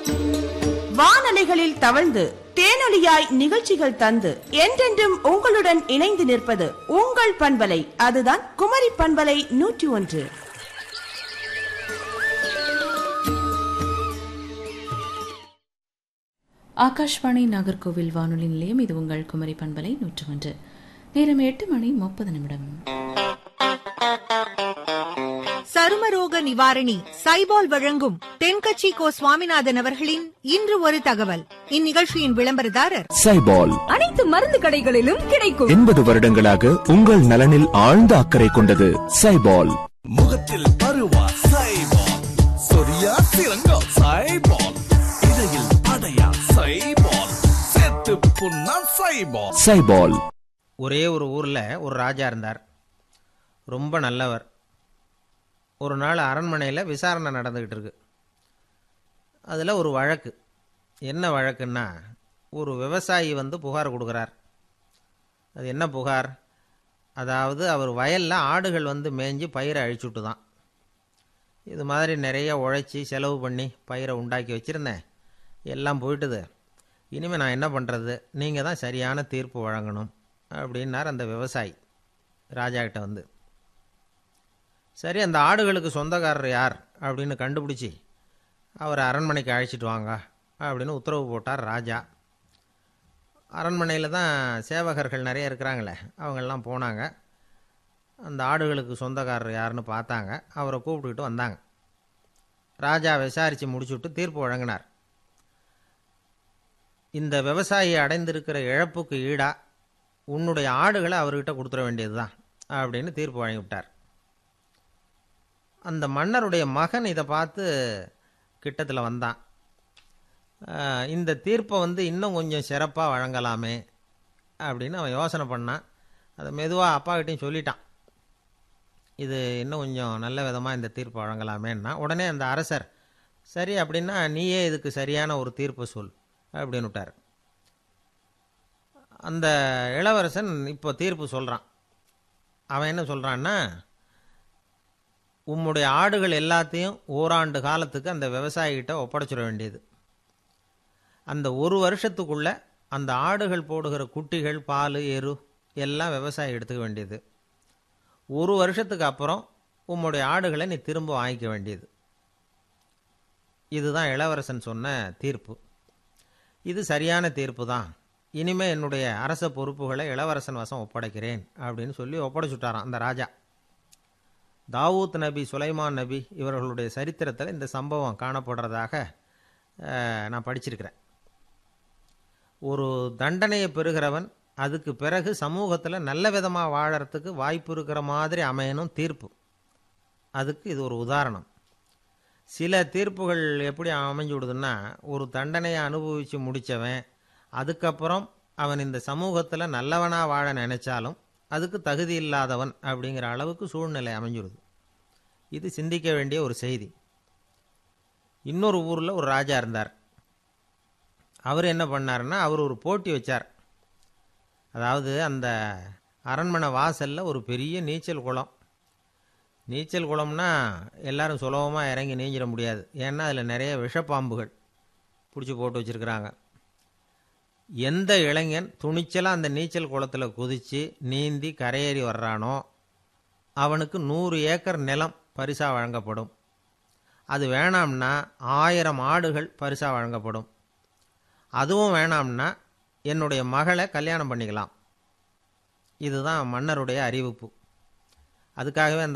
வானலைகளில் தவழ்ந்து தேனொலியாய் நிகழ்ச்சிகள் தந்து என்றென்றும் உங்களுடன் இணைந்து நிற்பது உங்கள் பண்பலை அதுதான் குமரி பண்பலை நூற்றி ஒன்று ஆகாஷ்வாணி நாகர்கோவில் வானொலி நிலையம் இது உங்கள் குமரி பண்பலை நூற்று ஒன்று நேரம் எட்டு மணி முப்பது நிமிடம் சருமரோக நிவாரணி சைபால் வழங்கும் தென்கட்சி கோ சுவாமிநாதன் அவர்களின் இன்று ஒரு தகவல் இந்நிகழ்ச்சியின் விளம்பரதாரர் சைபால் அனைத்து மருந்து கடைகளிலும் கிடைக்கும் எண்பது வருடங்களாக உங்கள் நலனில் ஆழ்ந்த அக்கறை கொண்டது சைபால் முகத்தில் பருவா சைபால் சொரியா சிறங்கா சைபால் இடையில் அடையா சைபால் செத்து புண்ணா சைபால் சைபால் ஒரே ஒரு ஊரில் ஒரு ராஜா இருந்தார் ரொம்ப நல்லவர் ஒரு நாள் அரண்மனையில் விசாரணை நடந்துக்கிட்டு இருக்கு அதில் ஒரு வழக்கு என்ன வழக்குன்னா ஒரு விவசாயி வந்து புகார் கொடுக்குறார் அது என்ன புகார் அதாவது அவர் வயலில் ஆடுகள் வந்து மேய்ஞ்சி பயிரை அழிச்சுட்டு தான் இது மாதிரி நிறைய உழைச்சி செலவு பண்ணி பயிரை உண்டாக்கி வச்சுருந்தேன் எல்லாம் போயிட்டுது இனிமேல் நான் என்ன பண்ணுறது நீங்கள் தான் சரியான தீர்ப்பு வழங்கணும் அப்படின்னார் அந்த விவசாயி ராஜா கிட்ட வந்து சரி அந்த ஆடுகளுக்கு சொந்தக்காரர் யார் அப்படின்னு கண்டுபிடிச்சி அவர் அரண்மனைக்கு அழைச்சிட்டு வாங்க அப்படின்னு உத்தரவு போட்டார் ராஜா அரண்மனையில் தான் சேவகர்கள் நிறைய இருக்கிறாங்களே அவங்கெல்லாம் போனாங்க அந்த ஆடுகளுக்கு சொந்தக்காரர் யாருன்னு பார்த்தாங்க அவரை கூப்பிட்டுக்கிட்டு வந்தாங்க ராஜா விசாரித்து முடிச்சுட்டு தீர்ப்பு வழங்கினார் இந்த விவசாயி அடைந்திருக்கிற இழப்புக்கு ஈடா உன்னுடைய ஆடுகளை அவர்கிட்ட கொடுத்துட வேண்டியது தான் அப்படின்னு தீர்ப்பு வழங்கிவிட்டார் அந்த மன்னருடைய மகன் இதை பார்த்து கிட்டத்தில் வந்தான் ஆஹ், இந்த தீர்ப்பை வந்து இன்னும் கொஞ்சம் சிறப்பாக வழங்கலாமே அப்படின்னு அவன் யோசனை பண்ணான் அதை மெதுவாக அப்பாக்கிட்டையும் சொல்லிட்டான் இது இன்னும் கொஞ்சம் நல்ல விதமாக இந்த தீர்ப்பை வழங்கலாமேன்னா உடனே அந்த அரசர் சரி அப்படின்னா நீயே இதுக்கு சரியான ஒரு தீர்ப்பு சொல் அப்படின்னு விட்டார் அந்த இளவரசன் இப்போ தீர்ப்பு சொல்கிறான் அவன் என்ன சொல்கிறான்னா உம்முடைய ஆடுகள் எல்லாத்தையும் ஓராண்டு காலத்துக்கு அந்த விவசாயிகிட்ட ஒப்படைச்சிட வேண்டியது அந்த ஒரு வருஷத்துக்குள்ள அந்த ஆடுகள் போடுகிற குட்டிகள் பால் எரு எல்லாம் விவசாயி எடுத்துக்க வேண்டியது ஒரு வருஷத்துக்கு அப்புறம் உம்முடைய ஆடுகளை நீ திரும்ப வாங்கிக்க வேண்டியது இதுதான் இளவரசன் சொன்ன தீர்ப்பு இது சரியான தீர்ப்பு தான் இனிமே என்னுடைய அரச பொறுப்புகளை இளவரசன் வசம் ஒப்படைக்கிறேன் அப்படின்னு சொல்லி ஒப்படைச்சுட்டாராம் அந்த ராஜா தாவூத் நபி சுலைமான் நபி இவர்களுடைய சரித்திரத்தில் இந்த சம்பவம் காணப்படுறதாக அஹ், நான் படிச்சிருக்கிறேன் ஒரு தண்டனையை பெறுகிறவன் அதுக்கு பிறகு சமூகத்தில் நல்ல விதமாக வாழறதுக்கு வாய்ப்பு இருக்கிற மாதிரி அமையணும் தீர்ப்பு அதுக்கு இது ஒரு உதாரணம் சில தீர்ப்புகள் எப்படி அமைஞ்சு விடுதுன்னா ஒரு தண்டனையை அனுபவித்து முடித்தவன் அதுக்கப்புறம் அவன் இந்த சமூகத்தில் நல்லவனாக வாழ நினைச்சாலும் அதுக்கு தகுதி இல்லாதவன் அப்படிங்கிற அளவுக்கு சூழ்நிலை அமைஞ்சுடுது இது சிந்திக்க வேண்டிய ஒரு செய்தி இன்னொரு ஊரில் ஒரு ராஜா இருந்தார் அவர் என்ன பண்ணாருன்னா அவர் ஒரு போட்டி வச்சார் அதாவது அந்த அரண்மனை வாசலில் ஒரு பெரிய நீச்சல் குளம் நீச்சல் குளம்னா எல்லாரும் சுலபமாக இறங்கி நீஞ்சிட முடியாது ஏன்னா அதில் நிறைய விஷப்பாம்புகள் பிடிச்சி போட்டு வச்சுருக்குறாங்க எந்த இளைஞன் துணிச்சலாக அந்த நீச்சல் குளத்தில் குதித்து நீந்தி கரையேறி வர்றானோ அவனுக்கு நூறு ஏக்கர் நிலம் பரிசாக வழங்கப்படும் அது வேணாம்னா ஆயிரம் ஆடுகள் பரிசாக வழங்கப்படும் அதுவும் வேணாம்னா என்னுடைய மகளை கல்யாணம் பண்ணிக்கலாம் இதுதான் மன்னருடைய அறிவிப்பு அதுக்காகவே அந்த